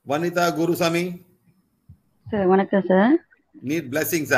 Vanitha Guruswamy sir வணக்கம் sir need பிளஸிங்ஸா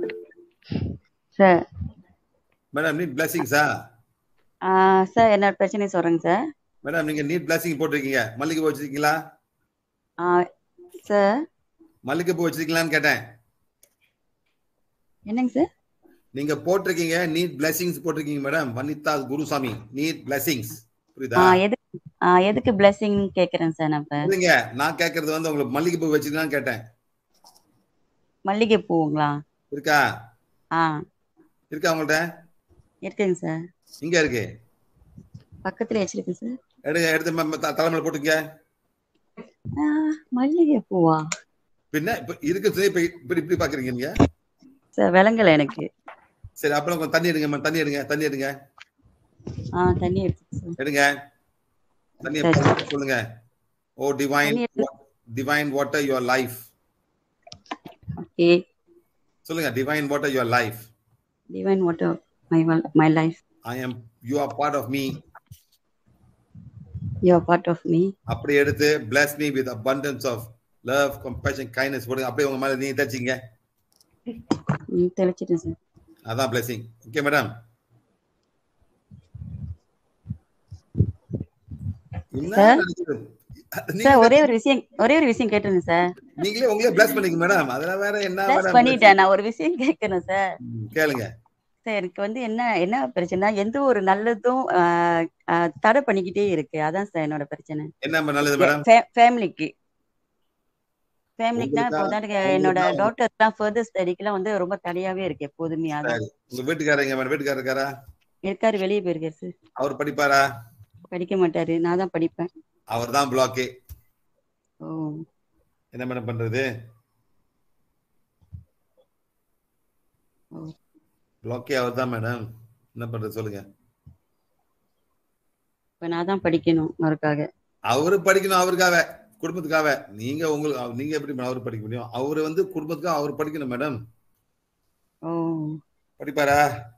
sir madam need பிளஸிங்ஸா ஆ, சார் என்னோட பிரச்சனை சொல்றேங்க சார் மேடம் நீங்க நீட் பிளஸிங் போட்டிருக்கீங்க மல்லிகை பூ வச்சிருக்கீங்களா ஆ, சார் மல்லிகை பூ வச்சிருக்கீங்களான்னு கேட்டேன் என்னங்க சார் நீங்க போட்டிருக்கீங்க நீட் பிளஸிங்ஸ் போட்டிருக்கீங்க madam Vanitha Guruswamy need blessings ஆ, புரியுதா எதுக்கு ஆ, எதுக்கு பிளஸிங் கேக்குறேன் சார் நான் இப்ப இல்லைங்க நான் கேட்கறது வந்து உங்களுக்கு மல்லிகை பூ வச்சிருக்கீங்களான்னு கேட்டேன் மல்லிகை பூங்களா இருக்கா ஆ இருக்கா உங்கள்ட்ட இருக்குங்க சார் இங்க இருக்கு பக்கத்துல வச்சிருக்கேன் சார் எடுங்க எடுத்து ம- ம- த- தலைமையில போட்டுக்க ஆ, மல்லிகை பூவா பின்ன இப்ப இருக்கு இப்ப இப்படி இப்படி பாக்குறீங்க நீங்க சார் விளங்கல எனக்கு சரி அப்புறம் கொஞ்சம் தண்ணி எடுங்க ம- தண்ணி எடுங்க தண்ணி எடுங்க ஆ தண்ணி எடுத்து சார் எடுங்க தண்ணி சரி. சொல்லுங்க ஓ டிவைன் தண்ணி எடுத்து- divine water your life okay சொல்லுங்க divine water your life divine water my my life I am you are part of me you are part of me அப்படி எடுத்து bless me with abundance of love compassion kindness போடுங்க அப்படியே உங்க மேல நீங்க தச்சிங்க ம் தெளிச்சிட்டேன் சார் அதான் blessing ஓகே மேடம் Sir? நீங்க சார் ஒரே ஒரு விஷயம் ஒரே ஒரு விஷயம் கேட்டுருங்க சார் நீங்களே உங்களே bless பண்ணிக்க மேடம் அதெல்லாம் வேற என்ன பிளஸ் மேடம் பண்ணிட்டேன் நான் ஒரு விஷயம் கேட்கணும் சார் ம், கேளுங்க சார் எனக்கு வந்து என்ன என்ன பிரச்சனை எந்த ஒரு நல்லதும் ஆஹ், ஆஹ், தடை பண்ணிக்கிட்டே இருக்கு அதான் சார் என்னோட பிரச்சனை என்ன நல்லது மேடம் ஃபேமிலிக்கு ஃபேமிலிக்குனா இப்போ உங்களுக்கா- வந்து என்னோட உங்களுக்கா- டாக்டர்ஸ்லாம் ஃபர்தர் ஸ்டடிக்கெல்லாம் வந்து ரொம்ப தடையாவே இருக்கு எப்போதுமே அதான் சரி. உங்க வீட்டுக்காரங்க மேடம் வீட்டுக்காரர் இருக்காரா இருக்காரு வெளியே போயிருக்காரு சார் அவர் படிப்பாரா படிக்க மாட்டாரு நான் தான் படிப்பேன் அவர் தான் பிளாக்கே ஓ என்ன மேடம் பண்றது ஓ. பிளாக்கே அவர் தான் மேடம் என்ன பண்றது சொல்லுங்க இப்போ நான் தான் படிக்கணும் அவருக்காக அவரு படிக்கணும் அவருக்காக குடும்பத்துக்காக நீங்க உங்களுக்கு அவ- நீங்க எப்படி அவரு படிக்க முடியும் அவரு வந்து குடும்பத்துக்காக அவர் படிக்கணும் மேடம் ஓ படிப்பாரா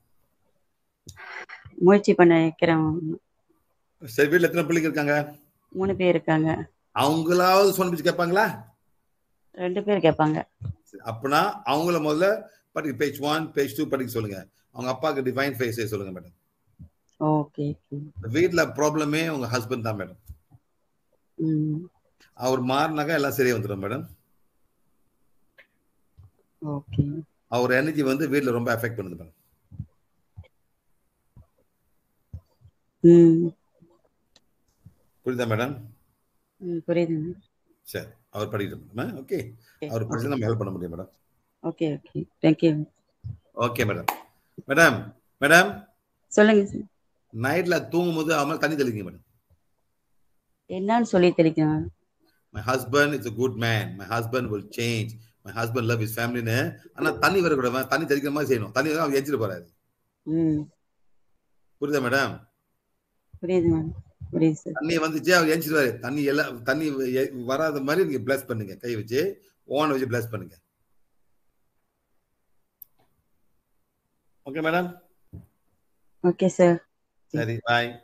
முயற்சி பண்ண வைக்கிறேன் சரி வீட்டுல எத்தனை பிள்ளைங்க இருக்காங்க மூணு பேர் இருக்காங்க அவங்களாவது சொன்ன பிச்சு கேட்பாங்களா ரெண்டு பேர் கேட்பாங்க சரி, அப்பனா அவங்கள முதல்ல படிக்க பேஜ் ஒன் பேஜ் டூ படிக்க சொல்லுங்க அவங்க அப்பாவுக்கு டிஃபைன் ஃபேஸ் சொல்லுங்க மேடம் ஓகே வீட்ல ப்ராப்ளமே உங்க ஹஸ்பண்ட் தான் மேடம் ம் அவர் மாறினாக்கா எல்லாம் சரியா வந்துடும் மேடம் ஓகே அவர் எனர்ஜி வந்து வீட்ல ரொம்ப எஃபெக்ட் பண்ணுது மேடம் ம் புரியுதா மேடம் ம் புரியுதுங்க சரி அவர் படிக்கட்டும் ஓகே அவர் படிச்சு நம்ம ஹெல்ப் பண்ண முடியும் madam okay okay thank you okay madam madam madam சொல்லுங்க சார் நைட்ல தூங்கும் போது அவங்க தண்ணி தெளிங்க மேடம் என்னன்னு சொல்லி தெளிக்கணும் my husband is a good man my husband will change my husband love is ஃபேமிலின்னு ஆனா தண்ணி வரக்கூடாது தண்ணி தெளிக்கிற மாதிரி செய்யணும் தண்ணி தான் அவர் எச்சிட்டு போறாரு ம் புரியுதா மேடம் புரியுது மேம் புரியுது சார் தண்ணி வந்துச்சு அவர் எஞ்சிடுவாரு தண்ணி எல்லாம் தண்ணி எ- வராத மாதிரி நீங்க பிளஸ் பண்ணுங்க கை வச்சு ஓன் வச்சு பிளஸ் பண்ணுங்க ஓகே மேடம் ஓகே சார் சரி பாய்